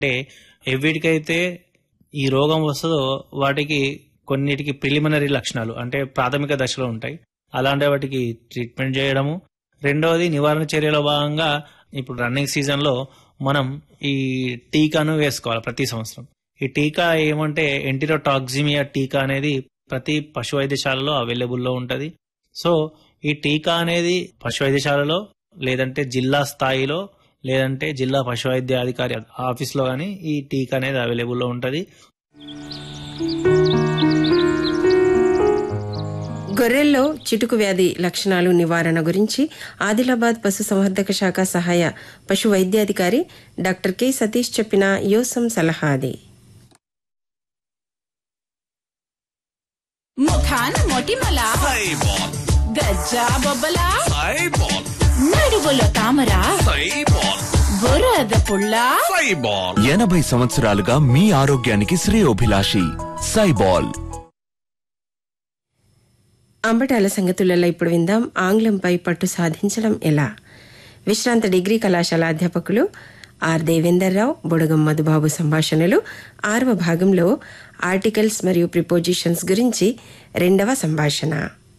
అంటే ఎవిటికైతే ఈ రోగం వస్తుందో వాటికి కొన్నిటికి ప్రిలిమినరీ లక్షణాలు అంటే ప్రాథమిక దశలో ఉంటాయి అలాంటి వాటికి ట్రీట్మెంట్ చేయడము రెండవది నివారణ చర్యలో భాగంగా ఇప్పుడు రన్నింగ్ సీజన్ లో మనం ఈ టీకాను వేసుకోవాలి ప్రతి సంవత్సరం ఈ టీకా ఏమంటే ఎంటిరోటాక్సిమియా టీకా అనేది ప్రతి పశు వైద్యశాలలో అవైలబుల్లో ఉంటది సో ఈ టీకా అనేది పశు వైద్యశాలలో లేదంటే జిల్లా స్థాయిలో లేదంటే జిల్లా పశు వైద్య అధికారి ఆఫీస్లో కానీ ఈ టీకా అనేది అవైలబుల్లో ఉంటది గొర్రెల్లో చిటుకు వ్యాధి లక్షణాలు నివారణ గురించి ఆదిలాబాద్ పశు సంవర్ధక శాఖ సహాయ పశు వైద్యాధికారి డాక్టర్ కె సతీష్ చెప్పిన యోసం సలహా అది ముఖాన మొటిమల సైబాల్ గజ్జా బొబ్బల సైబాల్ నడువులో తామర సైబాల్ బురద పుల్ల సైబాల్ ఎనభై సంవత్సరాలుగా మీ ఆరోగ్యానికి శ్రేయోభిలాషి సైబాల్ అంబటాల సంగతులలో ఇప్పుడు విందాం ఆంగ్లంపై పట్టు సాధించడం ఎలా విశ్రాంత డిగ్రీ కళాశాల అధ్యాపకులు ఆర్ దేవేందర్రావు బుడగం మధుబాబు సంభాషణలు ఆరవ భాగంలో ఆర్టికల్స్ మరియు ప్రిపోజిషన్స్ గురించి రెండవ సంభాషణ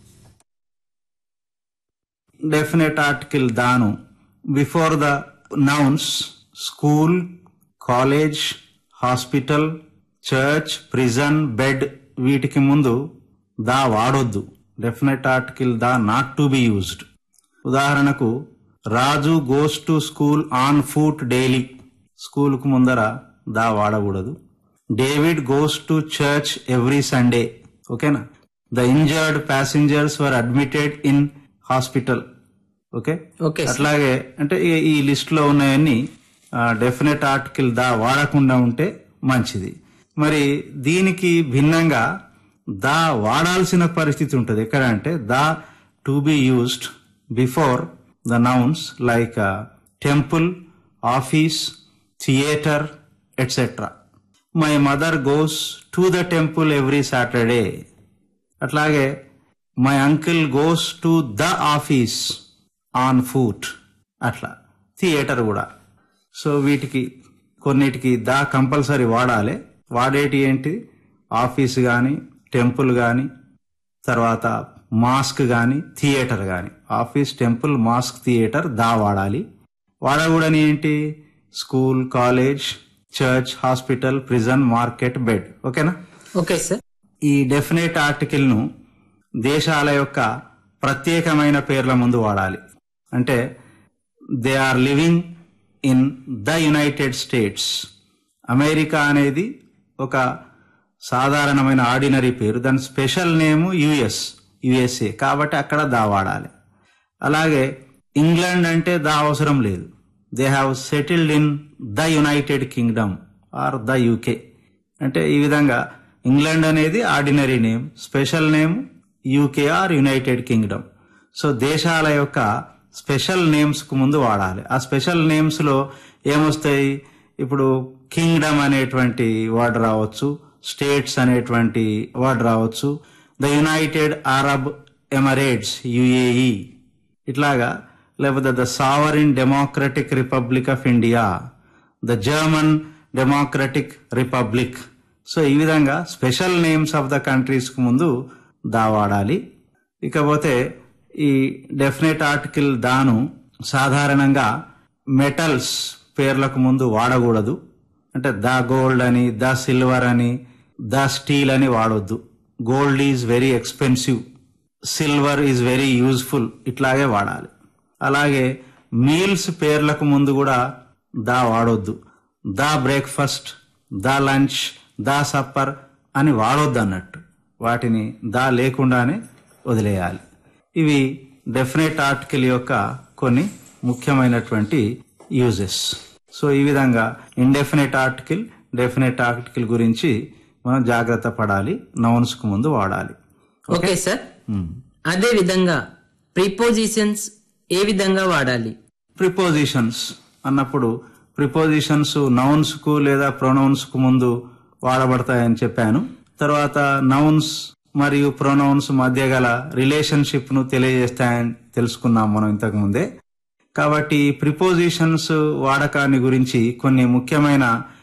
definite article danu before the nouns school college hospital church prison bed వీటికి ముందు దా వాడొద్దు definite article the not to be used ఉదాహరణకు Raju goes to school on foot daily school కు ముందర దా వాడకూడదు David goes to church every Sunday ఓకేనా the injured passengers were admitted in hospital okay okay sir. అట్లాగే అంటే ఈ- ఈ list లో ఉన్నాయన్ని డెఫినెట్ ఆర్టికల్ దా వాడకుండా ఉంటే మంచిది మరి దీనికి భిన్నంగా దా వాడాల్సిన పరిస్థితి ఉంటుంది ఎక్కడ అంటే the to be used before the nouns like temple office theatre etcetera my mother goes to the temple every Saturday అట్లాగే my uncle goes to the office on foot అట్లా థియేటర్ కూడా సో వీటికి కొన్నిటికి ద కంపల్సరీ వాడాలి వాడేటి ఏంటి office కానీ temple కానీ తర్వాత మాస్క్ కానీ థియేటర్ కానీ office temple mask theatre the వాడాలి వాడకూడని ఏంటి school college church hospital prison market bed ఓకేనా ఓకే సార్ ఈ డెఫినెట్ ఆర్టికల్ ను దేశాల యొక్క ప్రత్యేకమైన పేర్ల ముందు వాడాలి అంటే they are living in the United States America అనేది ఒక సాధారణమైన ఆర్డినరీ పేరు దాని స్పెషల్ నేము యుఎస్ యుఎస్ఏ కాబట్టి అక్కడ దా వాడాలి అలాగే ఇంగ్లాండ్ అంటే దా అవసరం లేదు they have settled in the United Kingdom or the UK అంటే ఈ విధంగా ఇంగ్లాండ్ అనేది ordinary name special name UK or United Kingdom so దేశాల యొక్క స్పెషల్ నేమ్స్ కు ముందు వాడాలి ఆ స్పెషల్ నేమ్స్ లో ఏమొస్తాయి ఇప్పుడు కింగ్డమ్ అనేటువంటి వర్డ్ రావచ్చు స్టేట్స్ అనేటువంటి వర్డ్ రావచ్చు the United Arab Emirates UAE ఇట్లాగా లేకపోతే the sovereign democratic republic of India the German democratic republic so ఈ విధంగా special names of the countries కు ముందు దా వాడాలి ఇకపోతే ఈ డెఫినెట్ ఆర్టికల్ దాను సాధారణంగా మెటల్స్ పేర్లకు ముందు వాడకూడదు అంటే ద గోల్డ్ అని ద సిల్వర్ అని ద స్టీల్ అని వాడొద్దు gold is very expensive silver is very useful ఇట్లాగే వాడాలి అలాగే మీల్స్ పేర్లకు ముందు కూడా దా వాడొద్దు the breakfast the lunch the supper అని వాడొద్దు అన్నట్టు వాటిని దా లేకుండానే వదిలేయాలి ఇవి డెఫినెట్ ఆర్టికల్ యొక్క కొన్ని ముఖ్యమైనటువంటి యూజెస్ సో ఈ విధంగా ఇండెఫినెట్ ఆర్టికల్ డెఫినెట్ ఆర్టికల్ గురించి మనం జాగ్రత్త పడాలి నౌన్స్ కు ముందు వాడాలి ఓకే సార్ అదే విధంగా ప్రిపోజిషన్స్ ఏ విధంగా వాడాలి ప్రిపోజిషన్స్ అన్నప్పుడు ప్రిపోజిషన్స్ నౌన్స్ కు లేదా ప్రొనౌన్స్ కు ముందు వాడబడతాయని చెప్పాను తర్వాత నౌన్స్ మరియు ప్రొనౌన్స్ మధ్య గల రిలేషన్షిప్ ను తెలియజేస్తాయని తెలుసుకున్నాం మనం ఇంతకు ముందే కాబట్టి ప్రిపోజిషన్స్ వాడకాన్ని గురించి కొన్ని ముఖ్యమైన